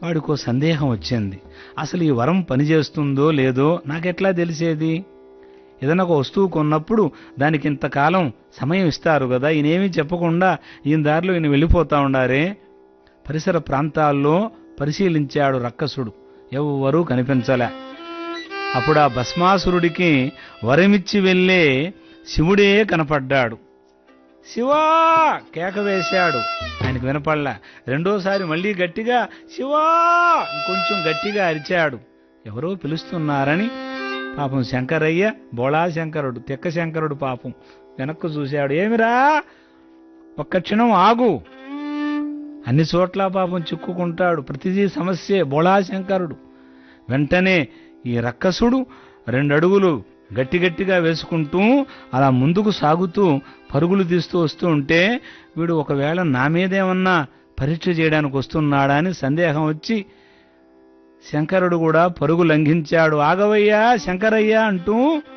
వాడికో సందేహం వచ్చింది అసలు ఈ వరం పనిచేస్తుందో లేదో నాకెట్లా తెలిసేది ఏదైనా ఒక వస్తువు కొన్నప్పుడు దానికి ఇంతకాలం సమయం ఇస్తారు కదా ఈయనేమీ చెప్పకుండా ఈయన దారిలో ఈయన వెళ్ళిపోతా ఉండారే పరిసర ప్రాంతాల్లో పరిశీలించాడు రక్కసుడు ఎవ్వరూ కనిపించలే అప్పుడు ఆ భస్మాసురుడికి వరమిచ్చి వెళ్ళే శివుడే కనపడ్డాడు శివా కేక వేశాడు ఆయనకు వినపడలా రెండోసారి మళ్ళీ గట్టిగా శివా ఇంకొంచెం గట్టిగా అరిచాడు ఎవరో పిలుస్తున్నారని పాపం శంకరయ్య బోళా శంకరుడు తెక్క శంకరుడు పాపం వెనక్కు చూశాడు ఏమిరా ఒక్క క్షణం ఆగు అన్ని చోట్ల పాపం చిక్కుకుంటాడు ప్రతిదీ సమస్యే బోళాశంకరుడు వెంటనే ఈ రక్కసుడు రెండు అడుగులు గట్టి గట్టిగా వేసుకుంటూ అలా ముందుకు సాగుతూ పరుగులు తీస్తూ వస్తూ ఉంటే వీడు ఒకవేళ నా మీదేమన్నా పరీక్ష చేయడానికి వస్తున్నాడా అని సందేహం వచ్చి శంకరుడు కూడా పరుగు లంఘించాడు ఆగవయ్యా శంకరయ్య అంటూ